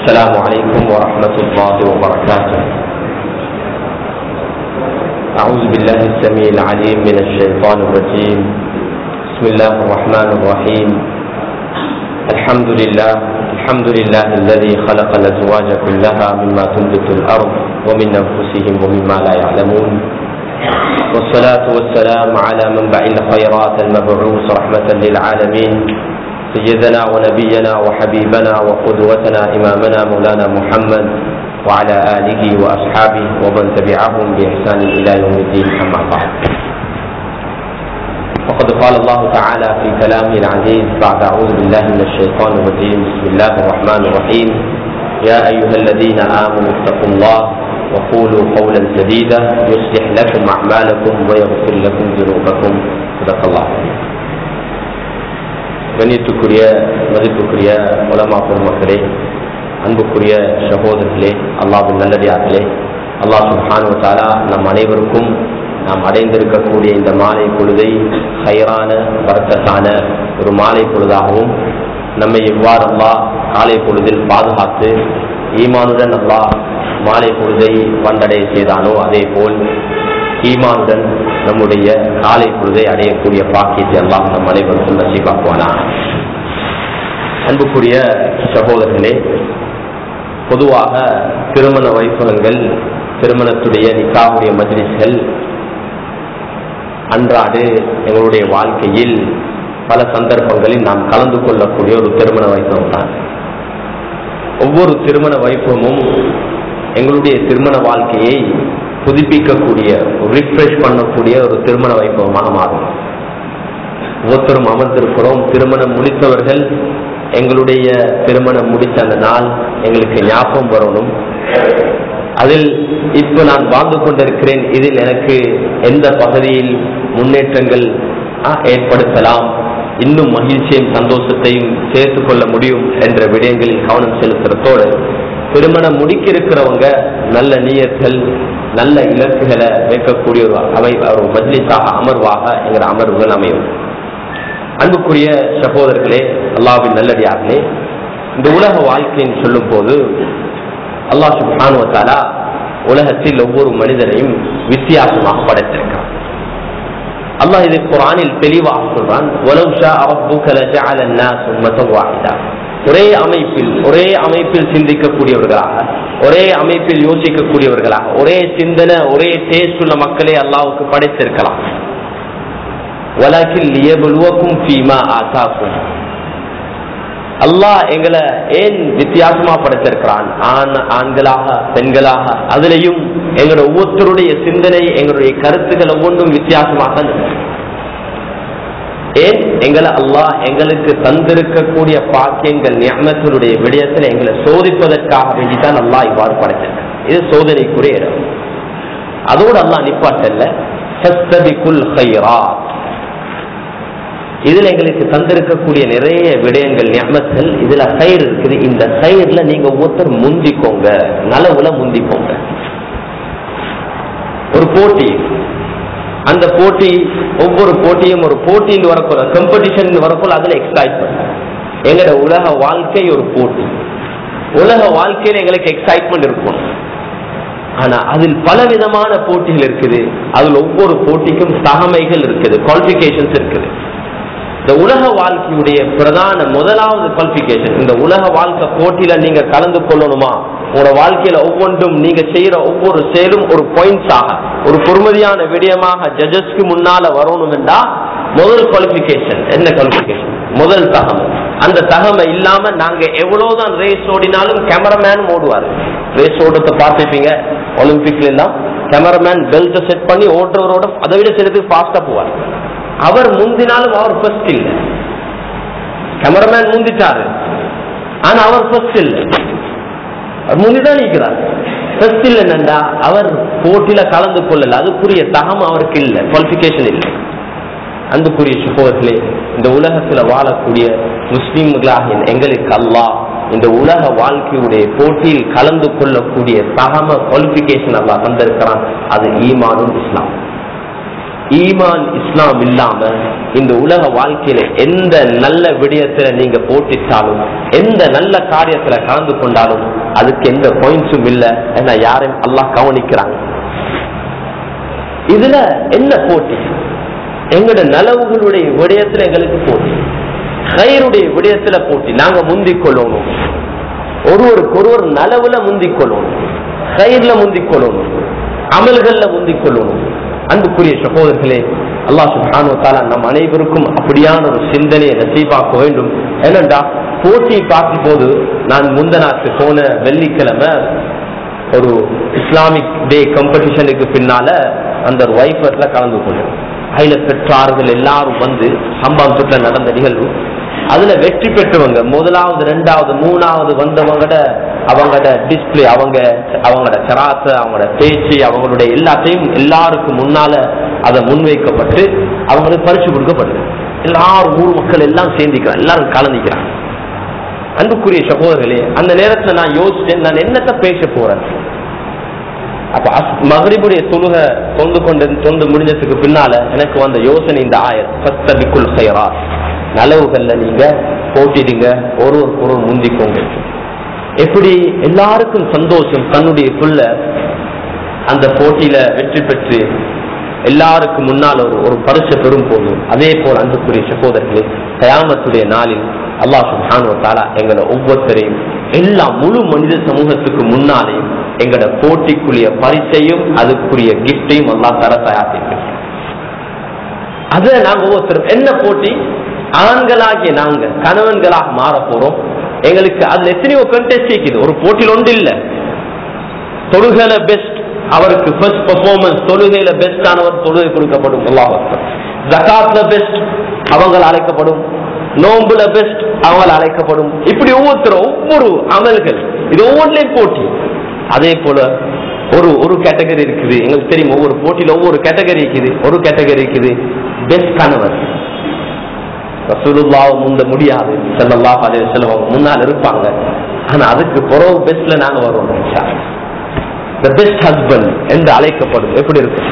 السلام عليكم ورحمة الله وبركاته أعوذ بالله السميع العليم من الشيطان الرجيم بسم الله الرحمن الرحيم الحمد لله الحمد لله الذي خلق الأزواج كلها مما تنبت الأرض ومن أنفسهم ومما لا يعلمون والصلاة والسلام على منبع الخيرات المبعوث رحمة للعالمين سيدنا ونبينا وحبيبنا وقدوتنا إمامنا مولانا محمد وعلى آله وأصحابه ومن تبعهم بإحسان إلى يوم الدين أما بعد وقد قال الله تعالى في كلامه العزيز بعد أعوذ بالله من الشيطان الرجيم بسم الله الرحمن الرحيم يا أيها الذين آمنوا اتقوا الله وقولوا قولا سديدا يصلح لكم أعمالكم ويغفر لكم ذنوبكم صدق الله கண்ணியத்துக்குரிய மதிப்புக்குரிய உலமா பொதுமக்களே அன்புக்குரிய சகோதரர்களே அல்லாவின் நல்லடியார்களே அல்லாஹ் சுஹானு தாலா நம் அனைவருக்கும் நாம் அடைந்திருக்கக்கூடிய இந்த மாலை பொழுதை ஹைரான வர்க்கத்தான ஒரு மாலை பொழுதாகவும் நம்மை எவ்வாறு அல்லாஹ் காலை பொழுதில் பாதுகாத்து ஈமானுடன் அல்லாஹ் மாலை பொழுதை வந்தடைய செய்தானோ அதே போல் ஈமானுடன் நம்முடைய காலை பொழுதை அடையக்கூடிய பாக்கியத்தை எல்லாம் நம் அனைவருக்கும் நசீபாக்குவானா அன்புக்குரிய சகோதரர்களே பொதுவாக திருமண வைபவங்கள் திருமணத்துடைய நிக்காவுடைய மஜ்லிஸ்கள் அன்றாடு எங்களுடைய வாழ்க்கையில் பல சந்தர்ப்பங்களில் நாம் கலந்து கொள்ளக்கூடிய ஒரு திருமண வைபவம் தான் ஒவ்வொரு திருமண வைபவமும் எங்களுடைய திருமண வாழ்க்கையை புதுப்பிக்கக்கூடிய ரிஃப்ரெஷ் பண்ணக்கூடிய ஒரு திருமண வைபவமாக மாறும் ஒவ்வொருத்தரும் அமர்ந்திருக்கிறோம் திருமணம் முடித்தவர்கள் எங்களுடைய திருமணம் முடித்த அந்த நாள் எங்களுக்கு ஞாபகம் வரணும் அதில் இப்ப நான் வாழ்ந்து கொண்டிருக்கிறேன் இதில் எனக்கு எந்த பகுதியில் முன்னேற்றங்கள் ஏற்படுத்தலாம் இன்னும் மகிழ்ச்சியும் சந்தோஷத்தையும் சேர்த்து கொள்ள முடியும் என்ற விடயங்களில் கவனம் செலுத்துறதோடு திருமணம் முடிக்க இருக்கிறவங்க நல்ல நீயர்கள் நல்ல இலக்குகளை வைக்கக்கூடிய ஒரு அமை ஒரு மஜ்லிஸாக அமர்வாக என்கிற அமர்வுகள் அமையும் அன்புக்குரிய சகோதரர்களே அல்லாவின் நல்லடியார்களே இந்த உலக வாழ்க்கைன்னு சொல்லும் போது அல்லாஹ் சுபானுவத்தாலா உலகத்தில் ஒவ்வொரு மனிதனையும் வித்தியாசமாக படைத்திருக்கிறான் அல்லாஹ் இது குரானில் தெளிவாக சொல்றான் ஒரே அமைப்பில் ஒரே அமைப்பில் சிந்திக்கக்கூடியவர்களாக ஒரே அமைப்பில் யோசிக்கக்கூடியவர்களாக ஒரே சிந்தனை ஒரே டேஸ்ட் உள்ள மக்களே அல்லாவுக்கு படைத்திருக்கலாம் வழக்கில் லியபுலுவக்கும் ஃபீமா ஆசாக்கும் அல்லாஹ் எங்களை ஏன் வித்தியாசமா படைத்திருக்கிறான் ஆண் ஆண்களாக பெண்களாக அதுலேயும் எங்களோட ஒவ்வொருத்தருடைய சிந்தனை எங்களுடைய கருத்துக்கள் ஒவ்வொன்றும் வித்தியாசமாக ஏன் எங்களை அல்லாஹ் எங்களுக்கு தந்திருக்கக்கூடிய பாக்கியங்கள் ஞானத்தினுடைய விடயத்தில் எங்களை சோதிப்பதற்காக வேண்டித்தான் அல்லாஹ் இவ்வாறு படைத்திருக்க இது சோதனைக்குரிய இடம் அதோடு அல்லாஹ் நிப்பாட்டல்ல இதுல எங்களுக்கு தந்திருக்கக்கூடிய நிறைய விடயங்கள் ஞாபகங்கள் இதுல சைர் இருக்குது இந்த சைர்ல நீங்க ஒவ்வொருத்தர் முந்திக்கோங்க நலவுல முந்திக்கோங்க ஒரு போட்டி அந்த போட்டி ஒவ்வொரு போட்டியும் ஒரு போட்டியில் வரக்குள்ள கம்படிஷன் வரக்குள்ள அதுல எக்ஸைட்மெண்ட் எங்களோட உலக வாழ்க்கை ஒரு போட்டி உலக வாழ்க்கையில எங்களுக்கு எக்ஸைட்மெண்ட் இருக்கும் ஆனா அதில் பல விதமான போட்டிகள் இருக்குது அதில் ஒவ்வொரு போட்டிக்கும் தகமைகள் இருக்குது குவாலிபிகேஷன்ஸ் இருக்குது இந்த உலக வாழ்க்கையுடைய பிரதான முதலாவது குவாலிபிகேஷன் இந்த உலக வாழ்க்கை போட்டியில நீங்க கலந்து கொள்ளணுமா உங்களோட வாழ்க்கையில ஒவ்வொன்றும் நீங்க செய்யற ஒவ்வொரு செயலும் ஒரு பாயிண்ட்ஸாக ஒரு பொறுமதியான விடயமாக ஜட்ஜஸ்க்கு முன்னால வரணும் என்றா முதல் குவாலிபிகேஷன் என்ன குவாலிபிகேஷன் முதல் தகமை அந்த தகமை இல்லாம நாங்க எவ்வளவுதான் ரேஸ் ஓடினாலும் கேமராமேன் ஓடுவார் ரேஸ் ஓடுறத பார்த்துப்பீங்க ஒலிம்பிக்ல எல்லாம் கேமராமேன் பெல்ட்டை செட் பண்ணி ஓடுறவரோட அதை விட சிலது ஃபாஸ்டா போவார் அவர் முந்தினாலும் அவர் ஃபர்ஸ்ட் இல்ல கேமராமேன் முந்திட்டாரு ஆனா அவர் ஃபர்ஸ்ட் இல்ல முந்திதான் நிற்கிறார் ஃபர்ஸ்ட் இல்ல என்னண்டா அவர் போட்டியில கலந்து கொள்ளல அதுக்குரிய தகம் அவருக்கு இல்ல குவாலிபிகேஷன் இல்லை அன்புக்குரிய சகோதரர்களே இந்த உலகத்துல வாழக்கூடிய முஸ்லீம்களாக எங்களுக்கு அல்லாஹ் இந்த உலக வாழ்க்கையுடைய போட்டியில் கலந்து கொள்ளக்கூடிய தகம குவாலிபிகேஷன் அல்லாஹ் தந்திருக்கிறான் அது ஈமானும் இஸ்லாம் ஈமான் இஸ்லாம் இல்லாம இந்த உலக வாழ்க்கையில எந்த நல்ல விடயத்துல நீங்க போட்டிட்டாலும் எந்த நல்ல காரியத்துல கலந்து கொண்டாலும் அதுக்கு எந்த பாயிண்ட்ஸும் இல்ல ஏன்னா யாரையும் அல்லாஹ் கவனிக்கிறாங்க இதுல என்ன போட்டி எங்களோட நலவுகளுடைய விடயத்துல எங்களுக்கு போட்டி கயிறுடைய விடயத்துல போட்டி நாங்க முந்திக் கொள்ளணும் ஒருவருக்கு ஒருவர் நலவுல முந்திக் கொள்ளணும் கயிறுல முந்திக் கொள்ளணும் அமல்கள்ல முந்திக் கொள்ளணும் அன்புக்குரிய சகோதரர்களே அல்லாஹ் சுப்ஹானு தாலா நம் அனைவருக்கும் அப்படியான ஒரு சிந்தனையை நசீபாக்க வேண்டும் ஏனென்றா போட்டி பார்க்கும் போது நான் முந்த நாட்டு போன வெள்ளிக்கிழமை ஒரு இஸ்லாமிக் டே காம்படிஷனுக்கு பின்னால அந்த ஒரு வைஃபர்ல கலந்து கொண்டேன் அதுல பெற்றார்கள் எல்லாரும் வந்து சம்பவத்துல நடந்த நிகழ்வு அதுல வெற்றி பெற்றவங்க முதலாவது ரெண்டாவது மூணாவது வந்தவங்கட அவங்களோட டிஸ்பிளே அவங்க அவங்களோட கராத்த அவங்களோட பேச்சு அவங்களுடைய எல்லாத்தையும் எல்லாருக்கும் முன்னால அதை முன்வைக்கப்பட்டு அவங்களுக்கு பரிசு கொடுக்கப்படுது எல்லாரும் ஊர் மக்கள் எல்லாம் சேர்ந்திக்கிறாங்க எல்லாரும் கலந்திக்கிறாங்க அன்புக்குரிய சகோதரர்களே அந்த நேரத்துல நான் யோசிச்சேன் நான் என்னத்த பேச போறேன் அப்ப அஸ்- மகரிபுடைய தொழுக தொந்து கொண்டு தொண்டு முடிஞ்சதுக்கு பின்னால எனக்கு வந்த யோசனை இந்த ஆயர் ஃபஸ்தபிக்குல் ஹைரா நலவுகள்ல நீங்க போட்டிடுங்க ஒருவருக்கு ஒருவர் முந்திக்கோங்க எப்படி எல்லாருக்கும் சந்தோஷம் தன்னுடைய புள்ள அந்த போட்டியில வெற்றி பெற்று எல்லாருக்கும் முன்னால் ஒரு ஒரு பரிசு பெறும் போது அதே போல் அன்புக்குரிய சகோதரர்களே கயாமத்துடைய நாளில் அல்லாஹ் சுப்ஹானு தாலா எங்களை ஒவ்வொருத்தரையும் எல்லா முழு மனித சமூகத்துக்கு முன்னாலேயும் எங்களோட போட்டிக்குரிய பரிசையும் அதுக்குரிய கிஃப்டையும் அல்லாஹ் தர தயாரித்திருக்கிறோம் அத நாங்க ஒவ்வொருத்தரும் என்ன போட்டி ஆண்களாகிய நாங்க கணவன்களாக மாற போறோம் எங்களுக்கு அதுல எத்தனையோ கண்டெஸ்ட் இருக்குது ஒரு போட்டியில் ஒன்று இல்ல தொழுகையில பெஸ்ட் அவருக்கு ஃபர்ஸ்ட் பெர்ஃபார்மன்ஸ் தொழுகையில பெஸ்ட் ஆனவர் தொழுகை கொடுக்கப்படும் அல்லாஹ் ஜகாத்ல பெஸ்ட் அவங்க அழைக்கப்படும் நோம்புல பெஸ்ட் அவங்க அழைக்கப்படும் இப்படி ஒவ்வொருத்தரும் ஒவ்வொரு அமல்கள் இது ஒவ்வொன்றிலையும் போட்டி அதே போல ஒரு ஒரு கேட்டகரி இருக்குது எங்களுக்கு தெரியும் ஒவ்வொரு போட்டியில ஒவ்வொரு கேட்டகரி இருக்குது ஒரு கேட்டகரி இருக்குது பெஸ்ட் கணவர் ரசூலுல்லாவை முந்த முடியாது ஸல்லல்லாஹு அலைஹி வஸல்லம் அவங்க முன்னால் இருப்பாங்க ஆனா அதுக்கு பிறகு பெஸ்ட்ல நாங்க வருவோம் இன்ஷா த பெஸ்ட் ஹஸ்பண்ட் என்று அழைக்கப்படும் எப்படி இருக்கும்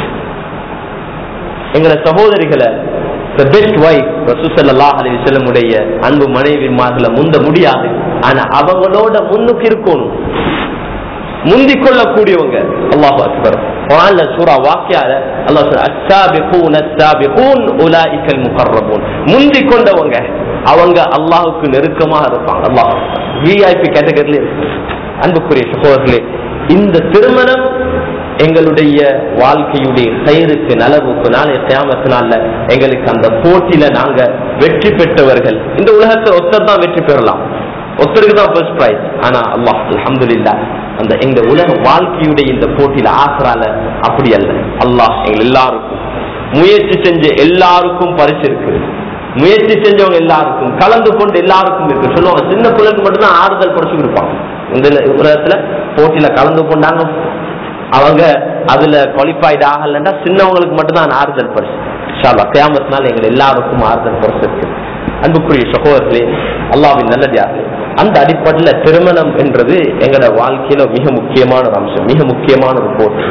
எங்களை சகோதரிகளை த பெஸ்ட் ஒய்ஃப் ரசூசல்லாஹ் அலி உடைய அன்பு மனைவிமார்களை முந்த முடியாது ஆனா அவங்களோட முன்னுக்கு இருக்கணும் முந்திக் கொள்ளக்கூடியவங்க அல்லாஹ் அக்பர் குர்ஆன்ல சூரா வாக்கியால அல்லாஹ் சொல்ற அஸ்ஸாபிகூன அஸ்ஸாபிகூன் உலாயிகல் முகர்ரபூன் முந்திக் கொண்டவங்க அவங்க அல்லாஹ்வுக்கு நெருக்கமாக இருப்பாங்க அல்லாஹ் விஐபி கேட்டகரியில இருக்கு அன்புக்குரிய சகோதரர்களே இந்த திருமணம் எங்களுடைய வாழ்க்கையுடைய கயிறுக்கு நலவுக்கு நாளை கியாமத்தினால எங்களுக்கு அந்த போட்டியில நாங்க வெற்றி பெற்றவர்கள் இந்த உலகத்துல ஒருத்தர் தான் வெற்றி பெறலாம் ஒருத்தருக்கு தான் ஃபர்ஸ்ட் பிரைஸ் ஆனா அல்லாஹ் அல்ஹம்துலில்லாஹ் அந்த எங்க உலக வாழ்க்கையுடைய இந்த போட்டியில ஆசரால அப்படி அல்ல அல்லாஹ் எங்க எல்லாருக்கும் முயற்சி செஞ்ச எல்லாருக்கும் பரிசு இருக்கு முயற்சி செஞ்சவங்க எல்லாருக்கும் கலந்து கொண்டு எல்லாருக்கும் இருக்கு சொல்லுவாங்க சின்ன பிள்ளைக்கு மட்டும்தான் ஆறுதல் பரிசு கொடுப்பாங்க இந்த உலகத்துல போட்டியில கலந்து கொண்டாங்க அவங்க அதுல குவாலிஃபைட் ஆகலன்னா சின்னவங்களுக்கு மட்டும்தான் ஆறுதல் பரிசு இன்ஷால்லா கியாமத்தினால எங்க எல்லாருக்கும் ஆறுதல் பரிசு இருக்கு அன்புக்குரிய சகோதரர்களே அல்லாவின் நல்லதார்களே அந்த அடிப்படையில் திருமணம் என்றது எங்களோட வாழ்க்கையில மிக முக்கியமான ஒரு அம்சம் மிக முக்கியமான ஒரு போட்டி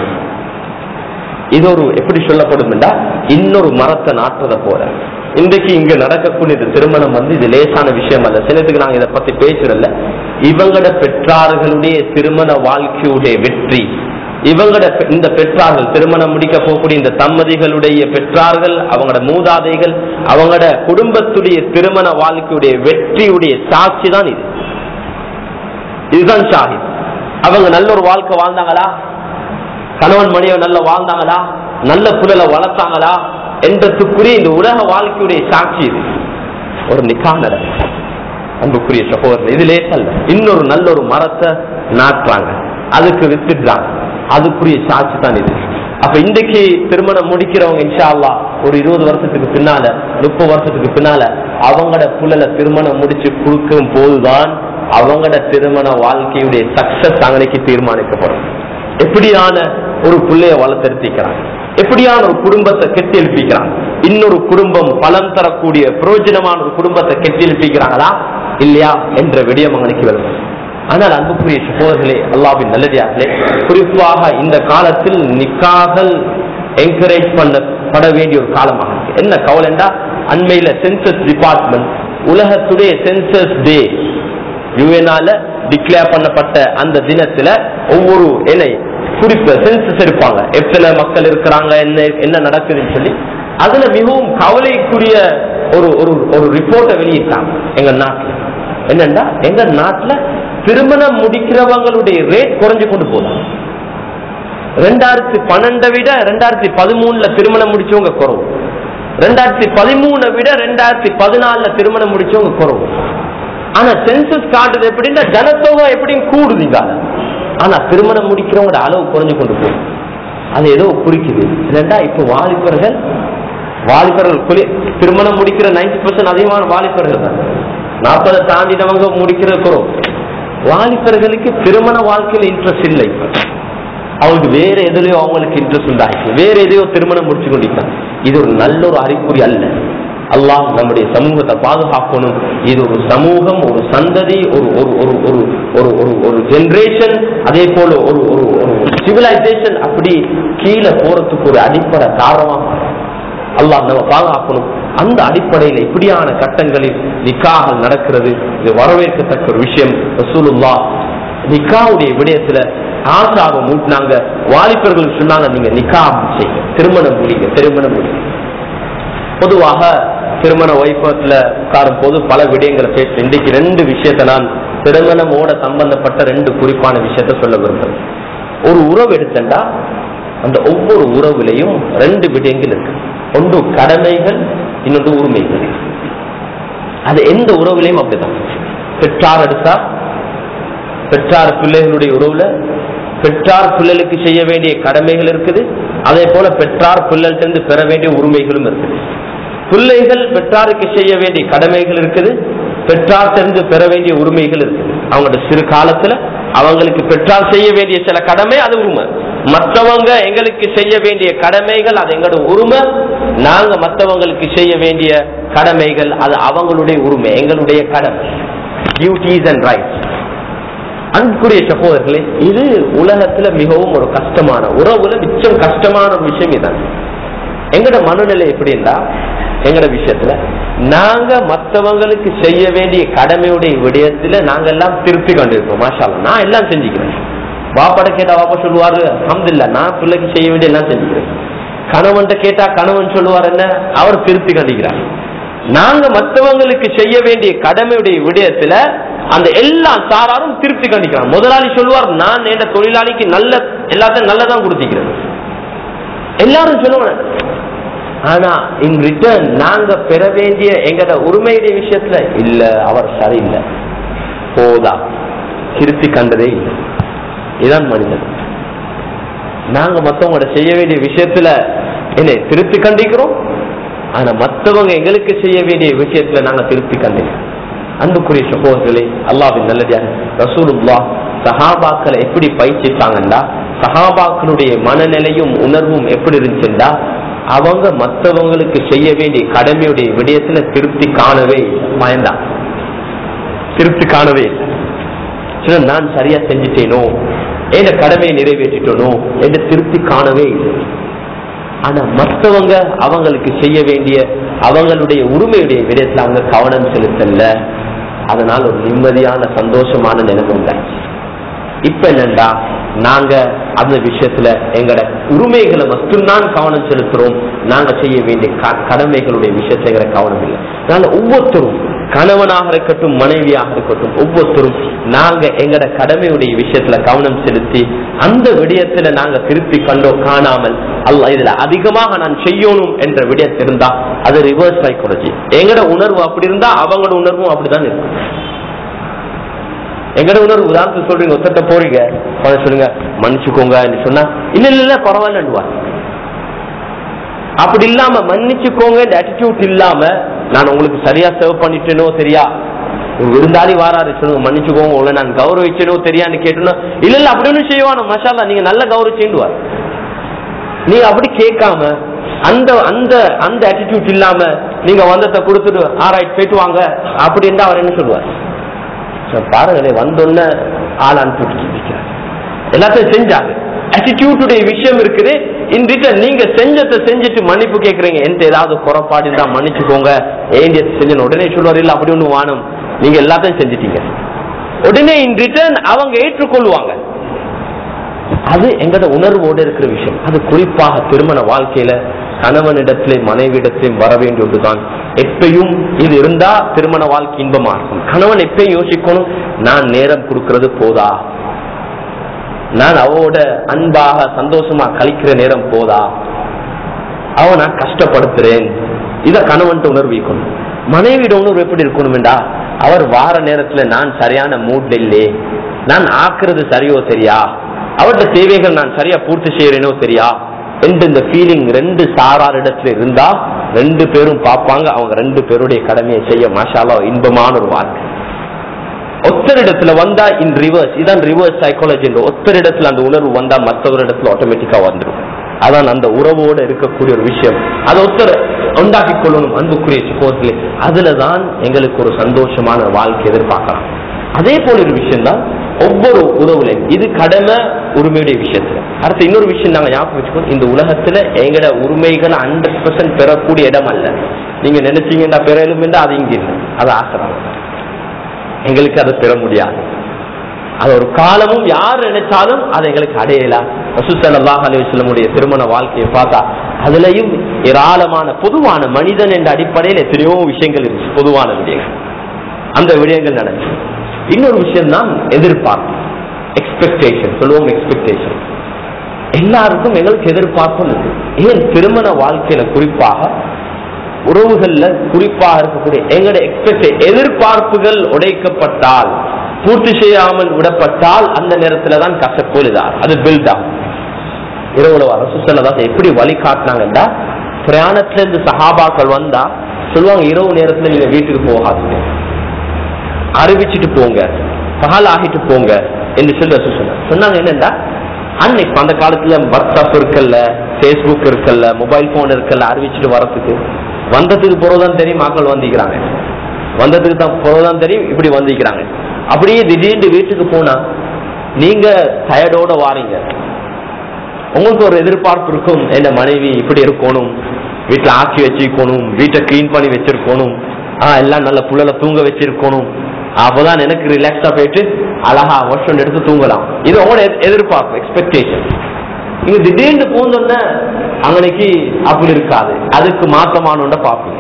இது ஒரு எப்படி சொல்லப்படும் என்றா இன்னொரு மரத்தை நாட்டுறத போல இன்றைக்கு இங்க நடக்கக்கூடிய இந்த திருமணம் வந்து இது லேசான விஷயம் அல்ல சிலத்துக்கு நாங்க இதை பத்தி பேசுறதில்ல இவங்களோட பெற்றார்களுடைய திருமண வாழ்க்கையுடைய வெற்றி இவங்களோட பெ- இந்த பெற்றார்கள் திருமணம் முடிக்க போகக்கூடிய இந்த தம்பதிகளுடைய பெற்றார்கள் அவங்களோட மூதாதைகள் அவங்களோட குடும்பத்துடைய திருமண வாழ்க்கையுடைய வெற்றியுடைய சாட்சி தான் இது இதுதான் ஷாஹித் அவங்க நல்ல ஒரு வாழ்க்கை வாழ்ந்தாங்களா கணவன் மனைவி நல்ல வாழ்ந்தாங்களா நல்ல புலலை வளர்த்தாங்களா என்றதுக்குரிய இந்த உலக வாழ்க்கையுடைய சாட்சி இது ஒரு நிக்கா நடக்கும் அன்புக்குரிய சகோதரர் இதுலே அல்ல இன்னொரு நல்ல ஒரு மரத்தை நாட்டுறாங்க அதுக்கு வித்துடுறாங்க அதுக்குரிய சாட்சி தான் இது அப்ப இன்றைக்கு திருமணம் முடிக்கிறவங்க இன்ஷா அல்லாஹ் ஒரு இருபது வருஷத்துக்கு பின்னால முப்பது வருஷத்துக்கு பின்னால அவங்களோட புள்ளல திருமணம் முடிச்சு கொடுக்கும் போதுதான் அவங்களோட திருமண வாழ்க்கையுடைய சக்சஸ் அன்னைக்கு தீர்மானிக்கப்படும் எப்படியான ஒரு பிள்ளைய வளர்த்தெடுத்திக்கிறாங்க எப்படியான ஒரு குடும்பத்தை கெட்டி எழுப்பிக்கிறாங்க இன்னொரு குடும்பம் பலம் தரக்கூடிய பிரயோஜனமான ஒரு குடும்பத்தை கெட்டி எழுப்பிக்கிறாங்களா இல்லையா என்ற விடயம் அவங்களுக்கு வரும் ஆனால் அன்புக்குரிய சகோதரர்களே அல்லாவின் நல்லடியார்களே குறிப்பாக இந்த காலத்தில் நிக்காகள் என்கரேஜ் பண்ணப்பட வேண்டிய ஒரு காலமாக இருக்கு என்ன கவலைண்டா அண்மையில சென்சஸ் டிபார்ட்மெண்ட் உலகத்துடைய சென்சஸ் டே யுஎனால டிக்ளேர் பண்ணப்பட்ட அந்த தினத்துல ஒவ்வொரு என்ன குறிப்பு சென்சஸ் எடுப்பாங்க எத்தனை மக்கள் இருக்கிறாங்க என்ன என்ன நடக்குதுன்னு சொல்லி அதுல மிகவும் கவலைக்குரிய ஒரு ஒரு ஒரு ரிப்போர்ட்டை வெளியிட்டாங்க எங்க நாட்டுல என்னன்னா எங்க நாட்டுல திருமணம் முடிக்கிறவங்களுடைய ரேட் குறைஞ்சு கொண்டு போதும் ரெண்டாயிரத்தி பன்னெண்டை விட ரெண்டாயிரத்தி பதிமூணுல திருமணம் முடிச்சவங்க குறவு ரெண்டாயிரத்தி பதிமூணை விட ரெண்டாயிரத்தி பதினாலுல திருமணம் முடிச்சவங்க குறவு ஆனா சென்சஸ் காட்டுது எப்படின்னா ஜனத்தொகை எப்படியும் கூடுதுங்க ஆனா திருமணம் முடிக்கிறவங்களோட அளவு குறைஞ்சு கொண்டு போகுது அது ஏதோ குறிக்குது இல்லைண்டா இப்ப வாலிபர்கள் வாலிபர்கள் குலி திருமணம் முடிக்கிற நைன்டி பர்சன்ட் அதிகமான வாலிபர்கள் தான் நாற்பதை தாண்டினவங்க முடிக்கிற குறவு வாலிபர்களுக்கு திருமண வாழ்க்கையில இன்ட்ரெஸ்ட் இல்லை இப்ப அவங்களுக்கு வேற எதுலயோ அவங்களுக்கு இன்ட்ரெஸ்ட் உண்டாச்சு வேற எதையோ திருமணம் முடிச்சு கொண்டிருக்காங்க இது ஒரு நல்ல ஒரு அறிகுறி அல்ல அல்லாஹ் நம்முடைய சமூகத்தை பாதுகாக்கணும் இது ஒரு சமூகம் ஒரு சந்ததி ஒரு ஒரு ஒரு ஒரு ஒரு ஒரு ஒரு ஜெனரேஷன் அதே போல ஒரு ஒரு ஒரு சிவிலைசேஷன் அப்படி கீழே போறதுக்கு ஒரு அடிப்படை காரணமாக அல்லாஹ் நம்ம பாதுகாக்கணும் அந்த அடிப்படையில் இப்படியான கட்டங்களில் நிக்காக நடக்கிறது இது வரவேற்கத்தக்க ஒரு விஷயம் ரசூலுல்லா நிக்காவுடைய விடயத்துல ஆசாவை மூட்டினாங்க வாலிபர்கள் சொன்னாங்க நீங்க நிக்கா செய்யுங்க திருமணம் முடிங்க திருமணம் முடிங்க பொதுவாக திருமண வைபவத்துல உட்காரும் போது பல விடயங்களை பேச இன்றைக்கு ரெண்டு விஷயத்தை நான் திருமணமோட சம்பந்தப்பட்ட ரெண்டு குறிப்பான விஷயத்த சொல்ல விரும்புறேன் ஒரு உறவு எடுத்தா அந்த ஒவ்வொரு உறவுலையும் ரெண்டு விடயங்கள் இருக்கு ஒன்று கடமைகள் இன்னொன்று உரிமைகள் அது எந்த உறவுலையும் அப்படிதான் பெற்றார் எடுத்தா பெற்றார் பிள்ளைகளுடைய உறவுல பெற்றார் பிள்ளைகளுக்கு செய்ய வேண்டிய கடமைகள் இருக்குது அதே போல பெற்றார் பிள்ளைகிட்ட பெற வேண்டிய உரிமைகளும் இருக்குது பிள்ளைகள் பெற்றாருக்கு செய்ய வேண்டிய கடமைகள் இருக்குது பெற்றார் தெரிந்து பெற வேண்டிய உரிமைகள் இருக்குது அவங்களோட சிறு காலத்துல அவங்களுக்கு பெற்றார் செய்ய வேண்டிய சில கடமை அது உரிமை மற்றவங்க எங்களுக்கு செய்ய வேண்டிய கடமைகள் அது எங்களோட உரிமை நாங்க மற்றவங்களுக்கு செய்ய வேண்டிய கடமைகள் அது அவங்களுடைய உரிமை எங்களுடைய கடமை டியூட்டிஸ் அண்ட் ரைட்ஸ் அன்புக்குரிய சகோதரர்களே இது உலகத்துல மிகவும் ஒரு கஷ்டமான உறவுல மிச்சம் கஷ்டமான ஒரு விஷயம் இதான் எங்கட மனநிலை எப்படின்னா எங்கட விஷயத்துல நாங்க மற்றவங்களுக்கு செய்ய வேண்டிய கடமையுடைய விடயத்துல நாங்க எல்லாம் திருப்தி கொண்டிருக்கோம் மாஷால நான் எல்லாம் செஞ்சுக்கிறேன் வாப்பாட கேட்டா வாப்பா சொல்லுவாரு அஹமதுல்ல நான் பிள்ளைக்கு செய்ய வேண்டிய எல்லாம் செஞ்சுக்கிறேன் கணவன்கிட்ட கேட்டா கணவன் சொல்லுவார் என்ன அவர் திருப்தி கண்டிக்கிறார் நாங்க மற்றவங்களுக்கு செய்ய வேண்டிய கடமையுடைய விடயத்துல அந்த எல்லா சாராரும் திருப்தி கண்டிக்கிறான் முதலாளி சொல்லுவார் நான் என்ற தொழிலாளிக்கு நல்ல எல்லாத்தையும் நல்லதான் கொடுத்திக்கிறேன் எல்லாரும் சொல்லுவாங்க ஆனா இன் ரிட்டர்ன் நாங்க பெற வேண்டிய எங்கட உரிமையுடைய விஷயத்துல இல்ல அவர் சரியில்லை போதா திருப்தி கண்டதே இல்லை இதுதான் மனிதன் நாங்க மத்தவங்களோட செய்ய வேண்டிய விஷயத்துல என்ன திருப்தி கண்டிக்கிறோம் ஆனா மத்தவங்க எங்களுக்கு செய்ய வேண்டிய விஷயத்துல நாங்க திருப்தி கண்டிக்கிறோம் அன்புக்குரிய சகோதரர்களே அல்லாவின் நல்லதியாக ரசூலுல்லா சஹாபாக்களை எப்படி பயிற்சித்தாங்கன்னா சஹாபாக்களுடைய மனநிலையும் உணர்வும் எப்படி இருந்துச்சுண்டா அவங்க மற்றவங்களுக்கு செய்ய வேண்டிய கடமையுடைய விடயத்துல திருப்தி காணவே பயந்தான் திருப்தி காணவே இல்லை சில நான் சரியா செஞ்சுட்டேனோ என் கடமையை நிறைவேற்றிட்டனோ என்ற திருப்தி காணவே இல்லை ஆனா மற்றவங்க அவங்களுக்கு செய்ய வேண்டிய அவங்களுடைய உரிமையுடைய விடயத்துல அவங்க கவனம் செலுத்தல அதனால் ஒரு நிம்மதியான சந்தோஷமான நிலைமை உண்டாச்சு இப்ப என்னண்டா நாங்க அந்த விஷயத்துல எங்கட உரிமைகளை மட்டும்தான் கவனம் செலுத்துறோம் நாங்க செய்ய வேண்டிய க- கடமைகளுடைய விஷயத்துல எங்கட கவனம் இல்லை அதனால ஒவ்வொருத்தரும் கணவனாக இருக்கட்டும் மனைவியாக இருக்கட்டும் ஒவ்வொருத்தரும் நாங்க எங்கட கடமையுடைய விஷயத்துல கவனம் செலுத்தி அந்த விடயத்துல நாங்க திருப்பி கண்டோ காணாமல் அல்ல இதுல அதிகமாக நான் செய்யணும் என்ற விடயத்தில் இருந்தா அது ரிவர்ஸ் சைக்காலஜி எங்கட உணர்வு அப்படி இருந்தா அவங்களோட உணர்வும் அப்படிதான் இருக்கும் எங்கட உணர்வு உதாரணத்துக்கு சொல்றீங்க ஒத்தட்ட போறீங்க அவன் சொல்லுங்க மன்னிச்சுக்கோங்க சொன்னா இல்ல இல்ல இல்ல பரவாயில்லன்னுவா அப்படி இல்லாம மன்னிச்சுக்கோங்க இந்த attitude இல்லாம நான் உங்களுக்கு சரியா சர்வ் பண்ணிட்டேனோ சரியா ஒரு விருந்தாளி வாராரு சொல்லுங்க மன்னிச்சுக்கோங்க உங்களை நான் கௌரவிச்சேனோ தெரியான்னு கேட்டனோ இல்ல இல்ல அப்படி ஒன்றும் செய்வானோ மஷாலா நீங்க நல்ல கௌரவிச்சேன்டுவார் நீங்க அப்படி கேட்காம அந்த அந்த அந்த attitude இல்லாம நீங்க வந்தத்தை கொடுத்துட்டு ஆராய்ச்சி போயிட்டு வாங்க அப்படின்னு அவர் என்ன சொல்லுவார் So, பாருங்களேன் வந்தோன்ன ஆள் அனுப்பிட்டு எல்லாத்தையும் செஞ்சாங்க ஆட்டிடியூடுடைய விஷயம் இருக்குது இன் ரிட்டர்ன் நீங்க செஞ்சதை செஞ்சுட்டு மன்னிப்பு கேட்கறீங்க எந்த ஏதாவது குறைபாடு இருந்தா மன்னிச்சுக்கோங்க ஏண்டிய செஞ்சணும் உடனே சொல்லுவார் இல்ல அப்படி ஒண்ணு வாணும் நீங்க எல்லாத்தையும் செஞ்சிட்டீங்க உடனே இன் ரிட்டர்ன் அவங்க ஏற்றுக்கொள்வாங்க அது எங்கட உணர்வோடு இருக்கிற விஷயம் அது குறிப்பாக திருமண வாழ்க்கையில கணவனிடத்திலே மனைவிடத்திலும் வர வேண்டிய ஒன்றுதான் எப்பயும் இது இருந்தா திருமண வாழ்க்கை இன்பமா இருக்கும் கணவன் எப்பயும் யோசிக்கணும் நான் நேரம் கொடுக்கிறது போதா நான் அவவோட அன்பாக சந்தோஷமா கழிக்கிற நேரம் போதா அவ நான் கஷ்டப்படுத்துறேன் இத கணவன் உணர்விக்கணும் மனைவியோட உணர்வு எப்படி இருக்கணும்டா அவர் வார நேரத்துல நான் சரியான மூட்ல இல்லே நான் ஆக்குறது சரியோ சரியா அவருடைய தேவைகள் நான் சரியா பூர்த்தி செய்யறேனோ சரியா என்று இந்த ஃபீலிங் ரெண்டு சாரார் இடத்துல இருந்தா ரெண்டு பேரும் பார்ப்பாங்க அவங்க ரெண்டு பேருடைய கடமையை செய்ய மாஷாலா இன்பமான ஒரு வாழ்க்கை ஒத்தரிடத்துல வந்தா இன் ரிவர்ஸ் இதான் ரிவர்ஸ் சைக்காலஜி என்று ஒத்தரிடத்துல அந்த உணர்வு வந்தா மற்றவரிடத்துல ஆட்டோமேட்டிக்கா வந்துடும் அதான் அந்த உறவோட இருக்கக்கூடிய ஒரு விஷயம் அதை ஒத்தர் உண்டாக்கி கொள்ளணும் அன்புக்குரிய சுகோத்திலே அதுலதான் எங்களுக்கு ஒரு சந்தோஷமான வாழ்க்கை எதிர்பார்க்கலாம் அதே போல ஒரு விஷயம் தான் ஒவ்வொரு உறவுலையும் இது கடமை உரிமையுடைய விஷயத்துல அடுத்து இன்னொரு விஷயம் நாங்க ஞாபகம் வச்சுக்கணும் இந்த உலகத்துல எங்கட உரிமைகளை ஹண்ட்ரட் பர்சன்ட் பெறக்கூடிய இடம் அல்ல நீங்க நினைச்சீங்கன்னா பெறலும் அது இங்க இல்லை அது ஆசிரம் எங்களுக்கு அதை பெற முடியாது அது ஒரு காலமும் யார் நினைச்சாலும் அதை எங்களுக்கு அடையலாம் ரசூசல்லாஹ் அலுவலமுடைய திருமண வாழ்க்கையை பார்த்தா அதுலயும் ஏராளமான பொதுவான மனிதன் என்ற அடிப்படையில் எத்தனையோ விஷயங்கள் இருக்கு பொதுவான விடயங்கள் அந்த விடயங்கள் நடக்கும் இன்னொரு விஷயம் தான் எதிர்பார்ப்பு எக்ஸ்பெக்டேஷன் சொல்லுவோம் எக்ஸ்பெக்டேஷன் எல்லாருக்கும் எங்களுக்கு எதிர்பார்ப்பு இருக்கு ஏன் திருமண வாழ்க்கையில குறிப்பாக உறவுகள்ல குறிப்பாக இருக்கக்கூடிய எங்களுடைய எக்ஸ்பெக்ட் எதிர்பார்ப்புகள் உடைக்கப்பட்டால் பூர்த்தி செய்யாமல் விடப்பட்டால் அந்த நேரத்துல தான் கசப்பு இதார் அது பில்ட் ஆகும் இரவுல வர சுசல்லதான் எப்படி வழி காட்டினாங்கன்னா பிரயாணத்துல இருந்து சஹாபாக்கள் வந்தா சொல்லுவாங்க இரவு நேரத்துல நீங்க வீட்டுக்கு போகாதீங்க அறிவிச்சிட்டு போங்க பகல் ஆகிட்டு போங்க என்று சொல்லி ரசூல் சொன்னாங்க சொன்னாங்க என்னன்னா அன்னைக்கு அந்த காலத்துல வாட்ஸ்அப் இருக்கல்ல ஃபேஸ்புக் இருக்கல்ல மொபைல் போன் இருக்கல்ல அறிவிச்சிட்டு வரதுக்கு வந்ததுக்கு பிறகுதான் தெரியும் மக்கள் வந்திக்கிறாங்க வந்ததுக்கு தான் பிறகுதான் தெரியும் இப்படி வந்திக்கிறாங்க அப்படியே திடீர்னு வீட்டுக்கு போனா நீங்க டயர்டோட வாரீங்க உங்களுக்கு ஒரு எதிர்பார்ப்பு இருக்கும் என் மனைவி இப்படி இருக்கணும் வீட்டுல ஆக்கி வச்சிருக்கணும் வீட்டை கிளீன் பண்ணி வச்சிருக்கணும் ஆஹ் எல்லாம் நல்ல புள்ளல தூங்க வச்சிருக்கணும் அப்பதான் எனக்கு ரிலாக்ஸா போயிட்டு அழகா வருஷம் எடுத்து தூங்கலாம் இது உங்களோட எதிர்- எதிர்பார்ப்பு எக்ஸ்பெக்டேஷன் நீங்க திடீர்னு பூந்தோன்ன அங்கனைக்கு அப்படி இருக்காது அதுக்கு மாற்றமானோண்ட பார்ப்பீங்க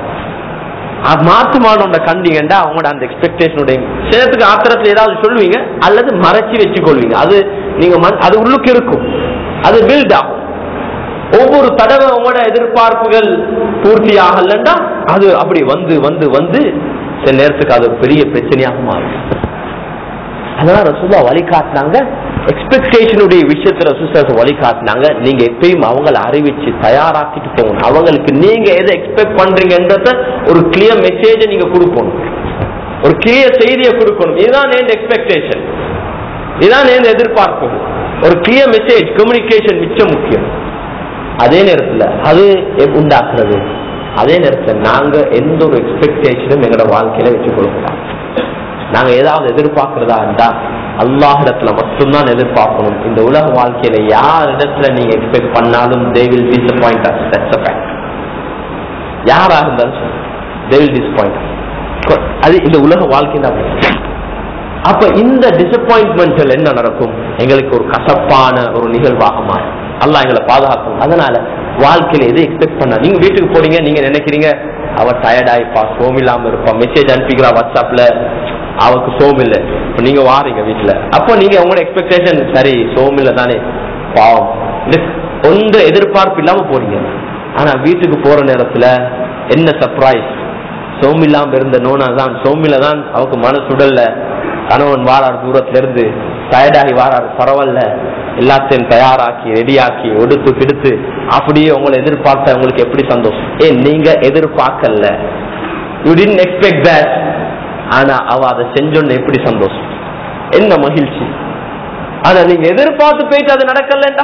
அது மாற்றமானோண்ட கண்டீங்கண்டா அவங்களோட அந்த எக்ஸ்பெக்டேஷனுடைய சேரத்துக்கு ஆத்திரத்துல ஏதாவது சொல்லுவீங்க அல்லது மறைச்சி வச்சுக்கொள்வீங்க அது நீங்க மன்- அது உள்ளுக்கு இருக்கும் அது பில்ட் ஆகும் ஒவ்வொரு தடவை உங்களோட எதிர்பார்ப்புகள் பூர்த்தி ஆகலன்னா அது அப்படி வந்து வந்து வந்து சில நேரத்துக்கு அது ஒரு பெரிய பிரச்சனையாக மாறும் அதெல்லாம் ரசூலா வழிகாட்டினாங்க எக்ஸ்பெக்டேஷனுடைய விஷயத்துல ரசூசா வழிகாட்டினாங்க நீங்க எப்பயும் அவங்கள அறிவிச்சு தயாராக்கிட்டு போகணும் அவங்களுக்கு நீங்க எதை எக்ஸ்பெக்ட் பண்றீங்கன்றத ஒரு கிளியர் மெசேஜை நீங்க கொடுக்கணும் ஒரு கிளியர் செய்தியை கொடுக்கணும் இதுதான் என் எக்ஸ்பெக்டேஷன் இதுதான் என் எதிர்பார்ப்பு ஒரு கிளியர் மெசேஜ் கம்யூனிகேஷன் மிச்சம் முக்கியம் அதே நேரத்துல அது எப்~ உண்டாக்குறது அதே நேரத்துல நாங்க எந்த ஒரு எக்ஸ்பெக்டேஷனும் எங்களோட வாழ்க்கையில வச்சு கொடுக்கலாம் நாங்க ஏதாவது எதிர்பார்க்கிறதா இருந்தா அல்லாஹிடத்துல மட்டும்தான் எதிர்பார்க்கணும் இந்த உலக வாழ்க்கையில யார் இடத்துல நீங்க எக்ஸ்பெக்ட் பண்ணாலும் they will disappoint us that's a fact யாரா இருந்தாலும் தே வில் டிசப்பாயிண்ட் அது இந்த உலக வாழ்க்கை தான் அப்படி. அப்ப இந்த டிசப்பாயின்மெண்ட்ல என்ன நடக்கும் எங்களுக்கு ஒரு கசப்பான ஒரு நிகழ்வாக மாறும் அல்லாஹ் எங்களை பாதுகாக்கும் அதனால வாழ்க்கையில எதை எக்ஸ்பெக்ட் பண்ண நீங்க வீட்டுக்கு போறீங்க நீங்க நினைக்கிறீங்க அவ டயர்ட் ஆயிப்பா சோம் இல்லாம இருப்பா மெசேஜ் அனுப்பிக்கிறா வாட்ஸ்அப்ல அவருக்கு சோம் இல்ல இப்ப நீங்க வாரீங்க வீட்டுல அப்போ நீங்க உங்களோட எக்ஸ்பெக்டேஷன் சரி சோம் இல்ல தானே பாவம் இந்த- எந்த எதிர்பார்ப்பு இல்லாம போறீங்க ஆனா வீட்டுக்கு போற நேரத்துல என்ன சர்ப்ரைஸ் சோமில்லாம இருந்த நோனா தான் சோமில தான் அவருக்கு மனசுடல்ல கணவன் வாரார் தூரத்துல இருந்து டயர்டாகி வாரார் பரவாயில்ல எல்லாத்தையும் தயாராக்கி ரெடியாக்கி ஒடுத்து பிடித்து அப்படியே உங்களை எதிர்பார்த்த உங்களுக்கு எப்படி சந்தோஷம் ஏன் நீங்க எதிர்பார்க்கல யூ didn't எக்ஸ்பெக்ட் that ஆனா அவ அதை செஞ்சோன்னு எப்படி சந்தோஷம் என்ன மகிழ்ச்சி ஆனா நீங்க எதிர்பார்த்து போயிட்டு அது நடக்கலண்டா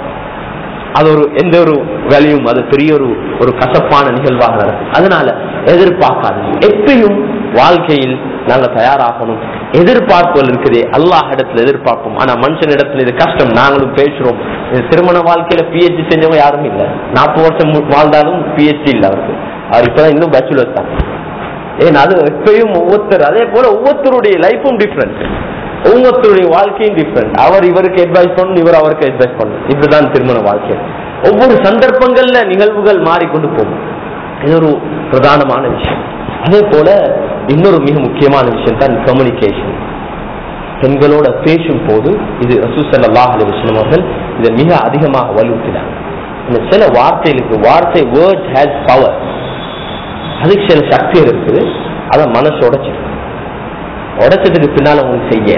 அது ஒரு எந்த ஒரு வேலையும் அது பெரிய ஒரு ஒரு கசப்பான நிகழ்வாக நடக்கும் அதனால எதிர்பார்க்காதீங்க எப்பயும் வாழ்க்கையில் நாங்க தயாராகணும் எதிர்பார்ப்புகள் இருக்குது அல்லாஹ் இடத்துல எதிர்பார்ப்போம் ஆனா மனுஷன் இடத்துல இது கஷ்டம் நாங்களும் பேசுறோம் இது திருமண வாழ்க்கையில பிஹெச்டி செஞ்சவங்க யாரும் இல்ல நாற்பது வருஷம் மு- வாழ்ந்தாலும் பிஹெச்டி இல்ல அவருக்கு அவர் இப்பதான் இன்னும் பேச்சுலர் தான் ஏன் அது எப்பயும் ஒவ்வொருத்தர் அதே போல ஒவ்வொருத்தருடைய லைஃபும் டிஃப்ரெண்ட் ஒவ்வொருத்தருடைய வாழ்க்கையும் டிஃப்ரெண்ட் அவர் இவருக்கு அட்வைஸ் பண்ணணும் இவர் அவருக்கு அட்வைஸ் பண்ணணும் இதுதான் திருமண வாழ்க்கை ஒவ்வொரு சந்தர்ப்பங்கள்ல நிகழ்வுகள் மாறிக்கொண்டு போகும் இது ஒரு பிரதானமான விஷயம் அதே போல இன்னொரு மிக முக்கியமான விஷயம் தான் கம்யூனிகேஷன் பெண்களோட பேசும் போது இது ரசூசல்லாஹ் அலி வஸ்லம் அவர்கள் இதை மிக அதிகமாக வலியுறுத்தினாங்க இந்த சில வார்த்தைகளுக்கு வார்த்தை வேர்ட் ஹேஸ் பவர் அதுக்கு சில சக்தி இருக்குது அதை மனசு உடைச்சிடும் உடைச்சதுக்கு பின்னால உங்களுக்கு செய்ய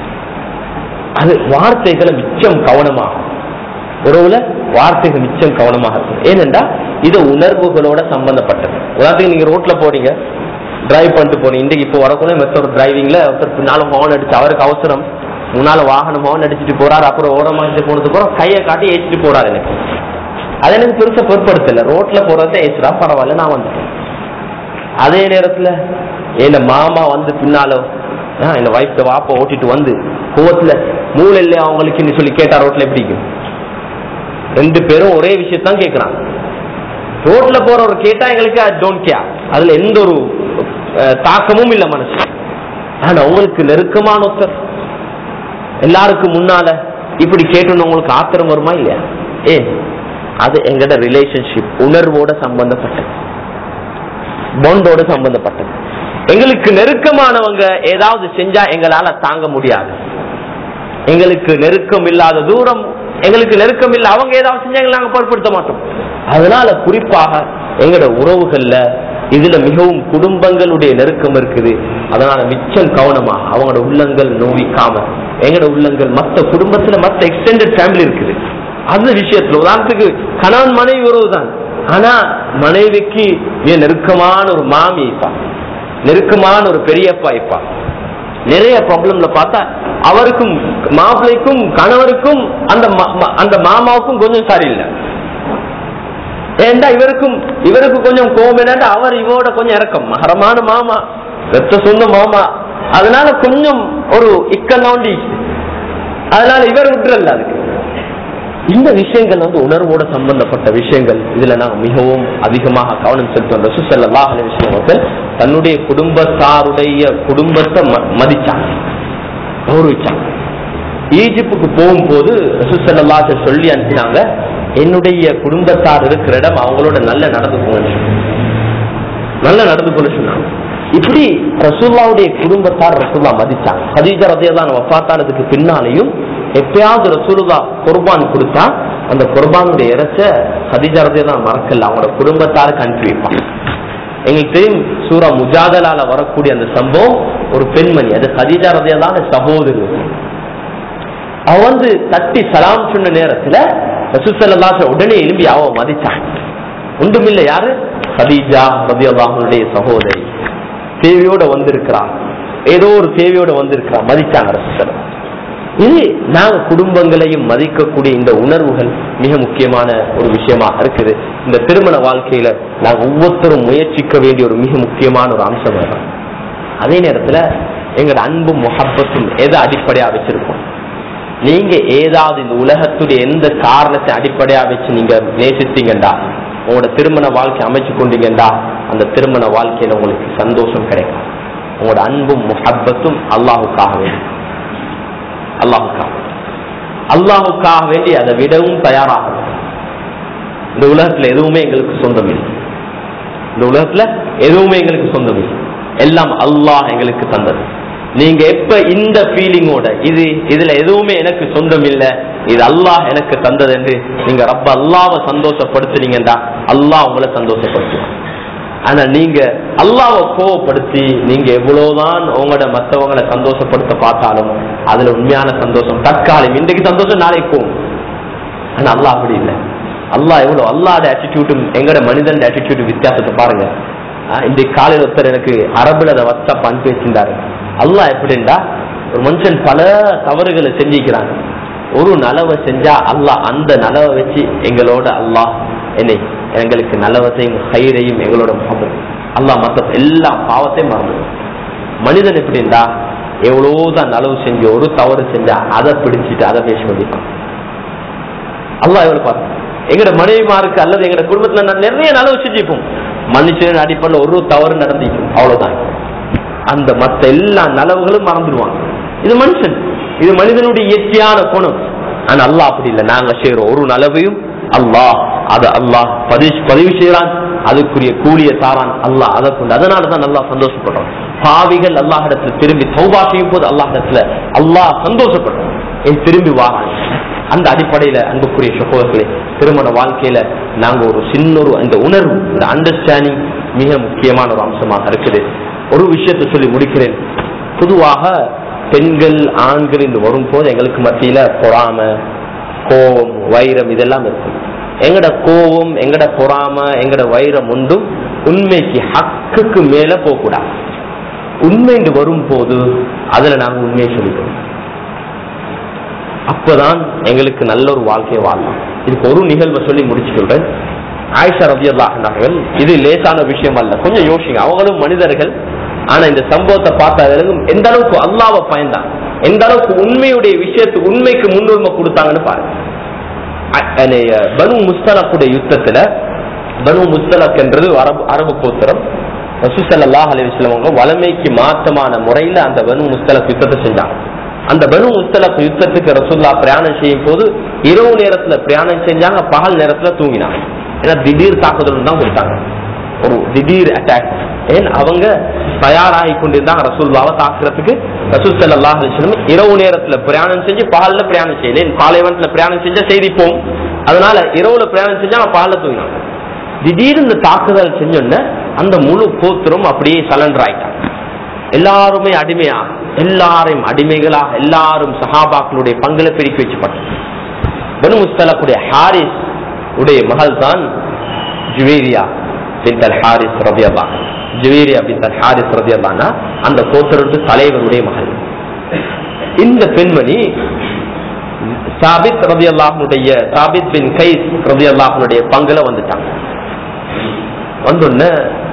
அது வார்த்தைகளை மிச்சம் கவனமாக உறவுல வார்த்தைகள் மிச்சம் கவனமாக இருக்கும் ஏனென்றா இது உணர்வுகளோட சம்பந்தப்பட்டது உதாரணத்துக்கு நீங்க ரோட்ல போறீங்க டிரைவ் பண்ணிட்டு போறீங்க இன்றைக்கு இப்போ வரக்குள்ள மற்ற ஒரு டிரைவிங்ல ஒருத்தர் பின்னால ஹார்ன் அடிச்சு அவருக்கு அவசரம் முன்னால வாகனம் ஹார்ன் அடிச்சுட்டு போறாரு அப்புறம் ஓரமாச்சு போனதுக்கு அப்புறம் கையை காட்டி ஏற்றிட்டு போறாரு எனக்கு அது எனக்கு பெருசா பொருட்படுத்தல ரோட்ல போறதை ஏச்சுடா பரவாயில்ல நான் வந்துட்டேன் அதே நேரத்துல என் மாமா வந்து பின்னால ஆ, என் வைஃப் வாப்ப ஓட்டிட்டு வந்து கோவத்துல மூளை இல்லையா அவங்களுக்குன்னு சொல்லி கேட்டா ரோட்ல எப்படி இருக்கும் ரெண்டு பேரும் ஒரே விஷயத்தான் கேட்கறாங்க ரோட்ல போறவர் கேட்டா எங்களுக்கு டோன்ட் கேர் அதுல எந்த ஒரு அஹ், தாக்கமும் இல்ல மனசு ஆனா உங்களுக்கு நெருக்கமான ஒருத்தர் எல்லாருக்கும் முன்னால இப்படி கேட்டோன்னு உங்களுக்கு ஆத்திரம் வருமா இல்லையா ஏன் அது எங்கட ரிலேஷன்ஷிப் உணர்வோட சம்பந்தப்பட்டது பாண்டோட சம்பந்தப்பட்டது எங்களுக்கு நெருக்கமானவங்க ஏதாவது செஞ்சா எங்களால தாங்க முடியாது எங்களுக்கு நெருக்கம் இல்லாத தூரம் எங்களுக்கு நெருக்கம் இல்ல அவங்க ஏதாவது செஞ்சா எங்களை நாங்க பொருட்படுத்த மாட்டோம் அதனால குறிப்பாக எங்களோட உறவுகள்ல இதுல மிகவும் குடும்பங்களுடைய நெருக்கம் இருக்குது அதனால மிச்சம் கவனமா அவங்களோட உள்ளங்கள் நோவிக்காம எங்களோட உள்ளங்கள் மத்த குடும்பத்துல மத்த எக்ஸ்டெண்டட் ஃபேமிலி இருக்குது அந்த விஷயத்துல உதாரணத்துக்கு கணவன் மனைவி உறவு தான் ஆனா மனைவிக்கு மிக நெருக்கமான ஒரு மாமி இருப்பா நெருக்கமான ஒரு பெரியப்பா இருப்பா நிறைய ப்ராப்ளம்ல பார்த்தா அவருக்கும் மாப்பிள்ளைக்கும் கணவருக்கும் அந்த மா- மா- அந்த மாமாவுக்கும் கொஞ்சம் சரியில்லை ஏண்டா இவருக்கும் இவருக்கு கொஞ்சம் கோபம் என்னடா அவர் இவோட கொஞ்சம் இறக்கம் மகரமான மாமா ரத்த சொந்த மாமா அதனால கொஞ்சம் ஒரு இக்கலாண்டி அதனால இவர் விட்டுறல அதுக்கு இந்த விஷயங்கள் வந்து உணர்வோட சம்பந்தப்பட்ட விஷயங்கள் இதுல நாங்க மிகவும் அதிகமாக கவனம் செலுத்துவோம் ரசூசல்லாஹ் அலைஹி வஸல்லம் அவர்கள் தன்னுடைய குடும்பத்தாருடைய குடும்பத்தை ம- மதிச்சாங்க கௌரவிச்சாங்க ஈஜிப்டுக்கு போகும்போது ரசூசல்லாஹ் சொல்லி அனுப்பினாங்க என்னுடைய குடும்பத்தார் இருக்கிற இடம் அவங்களோட நல்ல நடந்து போகணும் நல்ல நடந்து கொள்ள சொன்னாங்க இப்படி ரசூல்லாவுடைய குடும்பத்தார் ரசூல்லா மதிச்சாங்க ஹதீஜா ரதியல்லான் வஃபாத்தானதுக்கு பின்னாலையும் எப்பயாவது ரசூலுல்லா குர்பான் கொடுத்தா அந்த குர்பானுடைய இறைச்ச ஹதீஜா ரதியல்லான் மறக்கல அவங்களோட குடும்பத்தாருக்கு அனுப்பி வைப்பாங்க எங்களுக்கு தெரியும் சூரா முஜாதலால வரக்கூடிய அந்த சம்பவம் ஒரு பெண்மணி அது ஹதீஜா ரதியல்லான சகோதரி அவ வந்து தட்டி சலாம் சொன்ன நேரத்துல ரசூசல்லாச உடனே எழும்பி அவ மதிச்சான் ஒன்றுமில்லை யாரு ஹதீஜா ரதியல்லாஹனுடைய சகோதரி தேவையோட வந்திருக்கிறான் ஏதோ ஒரு தேவையோட வந்திருக்கிறான் மதிச்சாங்க ரசூசல்லா இது நாங்க குடும்பங்களையும் மதிக்கக்கூடிய இந்த உணர்வுகள் மிக முக்கியமான ஒரு விஷயமா இருக்குது இந்த திருமண வாழ்க்கையில நாங்க ஒவ்வொருத்தரும் முயற்சிக்க வேண்டிய ஒரு மிக முக்கியமான ஒரு அம்சம் வரும் அதே நேரத்துல எங்களோட அன்பும் முகப்பத்தும் எதை அடிப்படையா வச்சிருக்கோம் நீங்க ஏதாவது இந்த உலகத்துடைய எந்த காரணத்தை அடிப்படையா வச்சு நீங்க நேசித்தீங்கண்டா உங்களோட திருமண வாழ்க்கை அமைச்சு கொண்டீங்கண்டா அந்த திருமண வாழ்க்கையில உங்களுக்கு சந்தோஷம் கிடைக்கும் உங்களோட அன்பும் முஹப்பத்தும் அல்லாஹுக்காக வேண்டி அல்லாஹுக்காக அல்லாஹுக்காக வேண்டி அதை விடவும் தயாராக இந்த உலகத்துல எதுவுமே எங்களுக்கு சொந்தம் இல்லை இந்த உலகத்துல எதுவுமே எங்களுக்கு சொந்தம் இல்லை எல்லாம் அல்லாஹ் எங்களுக்கு தந்தது நீங்க எப்ப இந்த ஃபீலிங்கோட இது இதுல எதுவுமே எனக்கு சொந்தம் இல்ல இது அல்லாஹ் எனக்கு தந்தது என்று நீங்க ரப்ப அல்லாவை சந்தோஷப்படுத்துனீங்கடா அல்லாஹ் உங்களை சந்தோஷப்படுத்துவான் ஆனா நீங்க அல்லாவை கோவப்படுத்தி நீங்க எவ்வளவுதான் உங்களோட மத்தவங்களை சந்தோஷப்படுத்த பார்த்தாலும் அதுல உண்மையான சந்தோஷம் தற்காலம் இன்றைக்கு சந்தோஷம் நாளைக்கு போகும் ஆனா அல்லாஹ் அப்படி இல்லை அல்லாஹ் எவ்வளவு அல்லாட ஆட்டிடியூட்டும் எங்கட மனிதன் ஆட்டிடியூட் வித்தியாசத்தை பாருங்க ஆஹ் இன்றைக்கு காலையில் ஒருத்தர் எனக்கு அரபுல அதை வாட்ஸ்அப் அனுப்பி வச்சிருந்தாரு அல்லாஹ் எப்படின்னா ஒரு மனுஷன் பல தவறுகளை செஞ்சிக்கிறாங்க ஒரு நலவை செஞ்சா அல்லாஹ் அந்த நலவை வச்சு எங்களோட அல்லாஹ் என்னை எங்களுக்கு நலவத்தையும் ஹைரையும் எங்களோட முகமும் அல்லாஹ் மத்த எல்லா பாவத்தையும் மறந்து மனிதன் எப்படின்னா எவ்வளவுதான் நலவு செஞ்சு ஒரு தவறு செஞ்சா அதை பிடிச்சிட்டு அதை பேச வேண்டிப்பான் அல்லாஹ் எவ்வளவு பாரு எங்கட மனைவிமாருக்கு அல்லது எங்கட குடும்பத்துல நான் நிறைய நலவு செஞ்சுப்போம் மனுஷன் அடிப்படையில் ஒரு தவறு நடந்திருக்கும் அவ்வளவுதான் அந்த மத்த எல்லா நலவுகளும் மறந்துடுவாங்க இது மனுஷன் இது மனிதனுடைய இயற்கையான குணம் ஆனா அல்லாஹ் அப்படி இல்லை நாங்க செய்யறோம் ஒரு நலவையும் அல்லாஹ் அதை அல்லாஹ் பதிவு பதிவு செய்யறான் அதுக்குரிய கூலிய தாரான் அல்லாஹ் அதை கொண்டு அதனால தான் அல்லாஹ் சந்தோஷப்படுறோம் பாவிகள் அல்லாஹ் இடத்துல திரும்பி தௌபா செய்யும் போது அல்லாஹ் இடத்துல அல்லாஹ் சந்தோஷப்படுறோம் என் திரும்பி வாரான் அந்த அடிப்படையில அன்புக்குரிய சகோதரர்களே திருமண வாழ்க்கையில நாங்க ஒரு சின்ன ஒரு அந்த உணர்வு இந்த அண்டர்ஸ்டாண்டிங் மிக முக்கியமான ஒரு அம்சமாக இருக்குது ஒரு விஷயத்தை சொல்லி முடிக்கிறேன் பொதுவாக பெண்கள் ஆண்கள் என்று வரும்போது எங்களுக்கு மத்தியில பொறாமை கோபம் வைரம் இதெல்லாம் இருக்கும் எங்கட கோபம் எங்கட பொறாமை எங்கட வைரம் ஒன்றும் உண்மைக்கு ஹக்குக்கு மேல போகக்கூடாது உண்மை என்று வரும்போது அதுல நாங்க உண்மையை சொல்லிக்கிறோம் அப்பதான் எங்களுக்கு நல்ல ஒரு வாழ்க்கையை வாழலாம் இதுக்கு ஒரு நிகழ்வை சொல்லி முடிச்சுக்கிறேன் ஆயிஷா ரபியல்லாஹர்கள் இது லேசான விஷயம் அல்ல கொஞ்சம் யோசிங்க அவங்களும் மனிதர்கள் ஆனா இந்த சம்பவத்தை பார்த்தா எந்த அளவுக்கு அல்லாவை பயந்தான் எந்த அளவுக்கு உண்மையுடைய விஷயத்துக்கு உண்மைக்கு முன்னுரிமை கொடுத்தாங்கன்னு பாருங்க அ- அன்னைய பனு முஸ்தலக்குடைய யுத்தத்துல பனு முஸ்தலக் என்றது அரபு அரபு கோத்திரம் ரசூசல்லாஹ் அலிவஸ்லம் அவங்க வளமைக்கு மாற்றமான முறையில அந்த பனு முஸ்தலக் யுத்தத்தை செஞ்சாங்க அந்த பனு முஸ்தலக் யுத்தத்துக்கு ரசூல்லா பிரயாணம் செய்யும் போது இரவு நேரத்துல பிரயாணம் செஞ்சாங்க பகல் நேரத்துல தூங்கினாங்க ஏன்னா திடீர் தாக்குதல் தான் கொடுத்தாங்க ஒரு திடீர் அட்டாக் ஏன் அவங்க தயாராகி கொண்டிருந்தாங்க ரசூல்லாவை தாக்குறதுக்கு ரசூல் ஸல்லல்லாஹு அலைஹி வஸல்லம் இரவு நேரத்துல பிரயாணம் செஞ்சு பகல்ல பிரயாணம் செய்யல ஏன் பாலைவனத்துல பிரயாணம் செஞ்சா செய்திப்போம் அதனால இரவுல பிரயாணம் செஞ்சா அவன் பகல்ல தூங்கினாங்க திடீர்னு இந்த தாக்குதல் செஞ்சோன்ன அந்த முழு கோத்திரம் அப்படியே சலண்டர் ஆயிட்டாங்க எல்லாருமே அடிமையா எல்லாரையும் அடிமைகளா எல்லாரும் சஹாபாக்களுடைய பங்குல பிரிக்க வச்சுப்பட்டாங்க பனு முஸ்தலக்குடைய ஹாரிஸ் உடைய மகள் தான் ஜுவேரியா பின் அல் ஹாரிஸ் ரபியல்லா ஜுவேரியா பின் அல் ஹாரிஸ் ரபியல்லானா அந்த கோத்தரத்து தலைவருடைய மகள் இந்த பெண்மணி சாபித் ரபி அல்லாஹனுடைய சாபித் பின் கைஸ் ரபி அல்லாஹனுடைய பங்குல வந்துட்டாங்க வந்தோடனே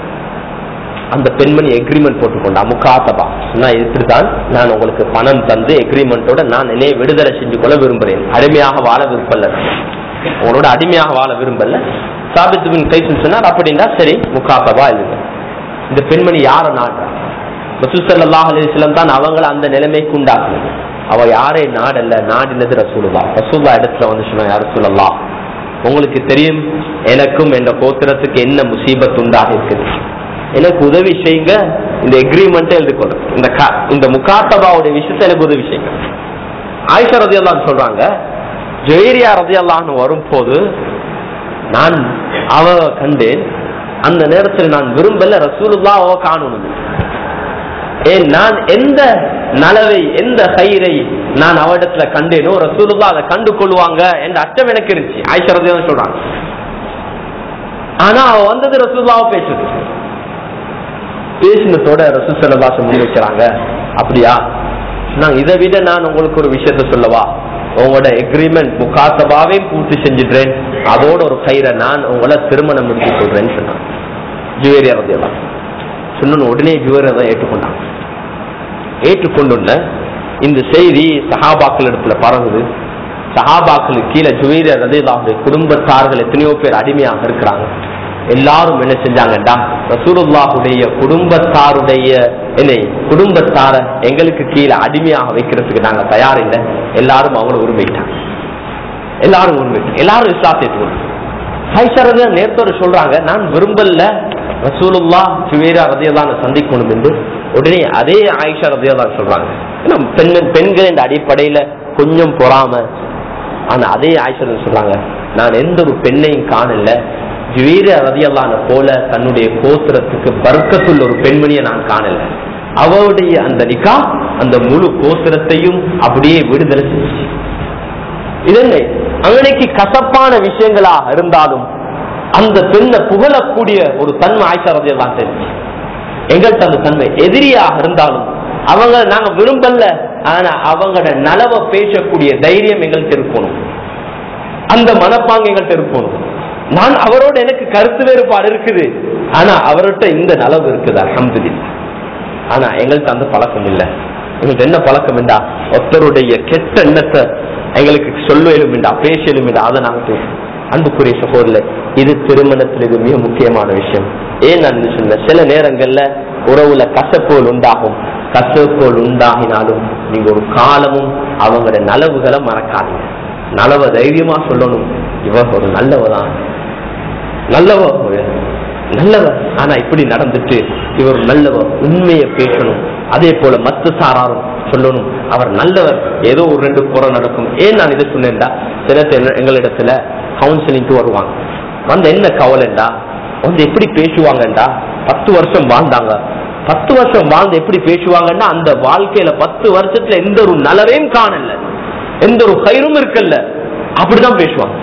அந்த பெண்மணி எக்ரிமெண்ட் போட்டுக்கொண்டா முக்காத்தபா நான் இப்படித்தான் நான் உங்களுக்கு பணம் தந்து எக்ரிமெண்டோட நான் என்னைய விடுதலை செஞ்சு கொள்ள விரும்புறேன் அடிமையாக வாழ விரும்பல உங்களோட அடிமையாக வாழ விரும்பல சாபித் பின் கைஸ் சொன்னார் அப்படின்னா சரி முக்காத்தபா எழுதுங்க இந்த பெண்மணி யார நாடுறா ரசூசல்லாஹ் அலிஸ்லம் தான் அவங்கள அந்த நிலைமைக்கு உண்டாக்குனது அவ யாரே நாடல்ல நாடினது ரசூலுல்லா ரசூல்லா இடத்துல வந்து சொன்னா யார் ரசூலல்லா உங்களுக்கு தெரியும் எனக்கும் என்ற கோத்திரத்துக்கு என்ன முசீபத் உண்டாக இருக்குது எனக்கு உதவி செய்யுங்க இந்த எக்ரிமெண்ட் எழுதிக்கொள்ளும் இந்த கா- இந்த முகாத்தபாவுடைய விஷயத்தை எனக்கு உதவி செய்யுங்க ஆயிஷா ரதி சொல்றாங்க ஜெயரியா ரதி அல்லான்னு வரும்போது நான் அவ கண்டேன் அந்த நேரத்தில் நான் விரும்பல ரசூலுல்லா அவ காணணும் ஏன் நான் எந்த நலவை எந்த கயிறை நான் அவரிடத்துல கண்டேனோ ரசூலுல்லா அதை கண்டு கொள்வாங்க என்ற அச்சம் எனக்கு இருந்துச்சு ஆயிஷா ரதி சொல்றாங்க ஆனா அவ வந்தது ரசூலுல்லாவை பேசுது பேசினத்தோட ரசூல் செல்லவாசம் முன் வைக்கிறாங்க அப்படியா நான் இதை விட நான் உங்களுக்கு ஒரு விஷயத்த சொல்லவா உங்களோட எக்ரிமெண்ட் முகாசபாவே பூர்த்தி செஞ்சிடுறேன் அதோட ஒரு கயிறை நான் உங்களை திருமணம் முடிச்சு சொல்றேன்னு சொன்னாங்க ஜுவேரியா ரதியெல்லாம் சொன்ன உடனே ஜுவேரியா தான் ஏற்றுக்கொண்டாங்க ஏற்றுக்கொண்டுள்ள இந்த செய்தி சஹாபாக்கள் இடத்துல பரவுது சஹாபாக்களுக்கு கீழே ஜுவேரியா ரதியல்லாவுடைய குடும்பத்தார்கள் எத்தனையோ பேர் அடிமையாக இருக்கிறாங்க எல்லாரும் என்ன செஞ்சாங்கடா ரசூலுல்லாஹுடைய குடும்பத்தாருடைய என்னை குடும்பத்தார எங்களுக்கு கீழே அடிமையாக வைக்கிறதுக்கு நாங்க தயார் இல்லை எல்லாரும் அவங்கள உரிமைட்டாங்க எல்லாரும் உரிமைட்டு எல்லாரும் இஸ்லாத்தை ஏற்றுக்கொண்டு ஹைசரத நேரத்தோட சொல்றாங்க நான் விரும்பல ரசூலுல்லா சுவேரா ரதியல்லான சந்திக்கணும் என்று உடனே அதே ஆயிஷா ரதியல்லான் சொல்றாங்க ஏன்னா பெண் பெண்கள் இந்த அடிப்படையில கொஞ்சம் பொறாம ஆனா அதே ஆயிஷா ரதி சொல்றாங்க நான் எந்த ஒரு பெண்ணையும் காணல ஜுவீர ரதியல்லான போல தன்னுடைய கோத்திரத்துக்கு பர்க்கத்துள்ள ஒரு பெண்மணியை நான் காணல அவளுடைய அந்த நிக்கா அந்த முழு கோத்திரத்தையும் அப்படியே விடுதலை செஞ்சு இதனை அவனுக்கு கசப்பான விஷயங்களா இருந்தாலும் அந்த பெண்ணை புகழக்கூடிய ஒரு தன்மை ஆய்ச்சாரதியை தான் தெரிஞ்சு எங்கள்கிட்ட அந்த தன்மை எதிரியாக இருந்தாலும் அவங்க நாங்க விரும்பல ஆனா அவங்களோட நலவை பேசக்கூடிய தைரியம் எங்கள்கிட்ட இருக்கணும் அந்த மனப்பாங்க எங்கள்கிட்ட இருக்கணும் நான் அவரோட எனக்கு கருத்து வேறுபாடு இருக்குது ஆனா அவர்கிட்ட இந்த நலவு இருக்குது அலமதுல்லா ஆனா எங்கள்கிட்ட அந்த பழக்கம் இல்லை எங்களுக்கு என்ன பழக்கம் என்றா ஒருத்தருடைய கெட்ட எண்ணத்தை எங்களுக்கு சொல்லலும் என்றா பேசலும் என்றா அதை நாங்க பேசுவோம் அன்புக்குரிய சகோதரர் இது திருமணத்தில் இது மிக முக்கியமான விஷயம் ஏன் நான் இது சொன்னேன் சில நேரங்கள்ல உறவுல கசப்போல் உண்டாகும் கசப்போல் உண்டாகினாலும் நீங்க ஒரு காலமும் அவங்களோட நலவுகளை மறக்காதீங்க நலவ தைரியமா சொல்லணும் இவ ஒரு நல்லவதான் நல்லவ நல்லவர் ஆனா இப்படி நடந்துட்டு இவர் நல்லவர் உண்மையை பேசணும் அதே போல மத்து சாராரும் சொல்லணும் அவர் நல்லவர் ஏதோ ஒரு ரெண்டு குறை நடக்கும் ஏன் நான் இதை சொன்னேன்டா சில பேர் எங்களிடத்துல கவுன்சிலிங்க்கு வருவாங்க வந்து என்ன கவலைண்டா வந்து எப்படி பேசுவாங்கண்டா பத்து வருஷம் வாழ்ந்தாங்க பத்து வருஷம் வாழ்ந்து எப்படி பேசுவாங்கன்னா அந்த வாழ்க்கையில பத்து வருஷத்துல எந்த ஒரு நலவையும் காணல எந்த ஒரு கயிறும் இருக்கல்ல அப்படிதான் பேசுவாங்க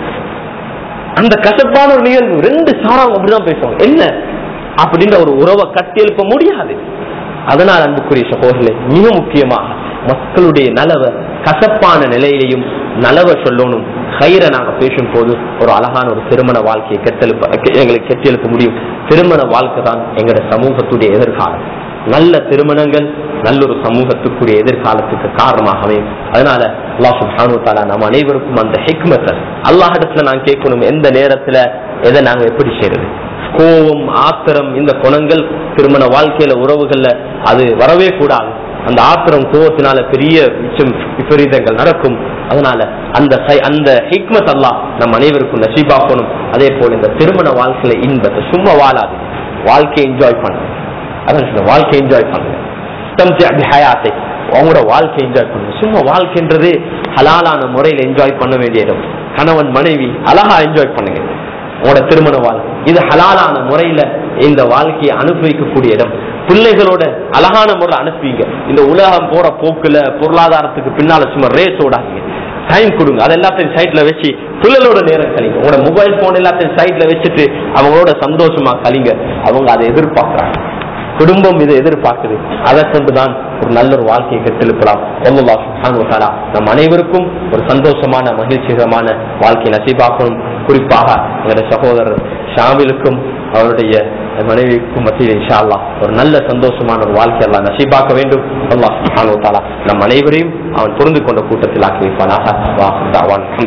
அந்த கசப்பான ஒரு நிகழ்வு ரெண்டு சாராங்க அப்படிதான் பேசுவாங்க என்ன அப்படின்ற ஒரு உறவை கட்டி எழுப்ப முடியாது அதனால் அன்புக்குரிய சகோதரர்களே மிக முக்கியமாக மக்களுடைய நலவை கசப்பான நிலையிலையும் நலவை சொல்லணும் கயிறை நாங்க பேசும் போது ஒரு அழகான ஒரு திருமண வாழ்க்கையை கெட்டெழுப்ப எங்களுக்கு கெட்டெழுப்ப முடியும் திருமண வாழ்க்கை தான் எங்களோட சமூகத்துடைய எதிர்காலம் நல்ல திருமணங்கள் நல்ல ஒரு சமூகத்துக்குரிய எதிர்காலத்துக்கு காரணமாக அமையும் அதனால அல்லாஹ் சுப்ஹானஹு வ தஆலா நம்ம அனைவருக்கும் அந்த ஹிக்மத்தை அல்லாஹ் இடத்துல நான் கேட்கணும் எந்த நேரத்துல எதை நாங்க எப்படி செய்யறது கோபம் ஆத்திரம் இந்த குணங்கள் திருமண வாழ்க்கையில உறவுகள்ல அது வரவே கூடாது அந்த ஆத்திரம் கோபத்தினால பெரிய மிச்சம் விபரீதங்கள் நடக்கும் அதனால அந்த சை- அந்த ஹிக்மத் அல்லாஹ் நம் அனைவருக்கும் நசீபாக்கணும் அதே போல இந்த திருமண வாழ்க்கையில இன்பத்தை சும்மா வாழாது வாழ்க்கையை என்ஜாய் பண்ணுங்க அதான் சொல்றேன் வாழ்க்கை என்ஜாய் பண்ணுங்க தம்சி அப்படி ஹயாத்தை அவங்களோட வாழ்க்கை என்ஜாய் பண்ணுங்க சும்மா வாழ்க்கைன்றது ஹலாலான முறையில் என்ஜாய் பண்ண வேண்டிய இடம் கணவன் மனைவி அழகா என்ஜாய் பண்ணுங்க உங்களோட திருமண வாழ்க்கை இது ஹலாலான முறையில இந்த வாழ்க்கையை அனுபவிக்கக்கூடிய இடம் பிள்ளைகளோட அழகான முறையில் அனுப்புவீங்க இந்த உலகம் போற போக்குல பொருளாதாரத்துக்கு பின்னால சும்மா ரேஸ் ஓடாதீங்க டைம் கொடுங்க அது எல்லாத்தையும் சைட்ல வச்சு பிள்ளைகளோட நேரம் கழிங்க உங்களோட மொபைல் போன் எல்லாத்தையும் சைட்ல வச்சுட்டு அவங்களோட சந்தோஷமா கழிங்க அவங்க அதை எதிர்பார்க்கறாங்க குடும்பம் இதை எதிர்பார்க்குது அதை கொண்டுதான் ஒரு நல்ல ஒரு வாழ்க்கையை கட்டெழுப்பலாம் அல்லாஹ் சுப்ஹானஹு வ தஆலா நம் அனைவருக்கும் ஒரு சந்தோஷமான மகிழ்ச்சிகரமான வாழ்க்கையை நசீபாக்கணும் குறிப்பாக எங்களுடைய சகோதரர் ஷாமிலுக்கும் அவருடைய மனைவிக்கும் மத்தியில் இன்ஷா அல்லாஹ் ஒரு நல்ல சந்தோஷமான ஒரு வாழ்க்கை எல்லாம் நசீபாக்க வேண்டும் அல்லாஹ் சுப்ஹானஹு வ தஆலா நம் அனைவரையும் அவன் பொருந்து கொண்ட கூட்டத்தில் ஆக்கி வைப்பானாக வா தாவான்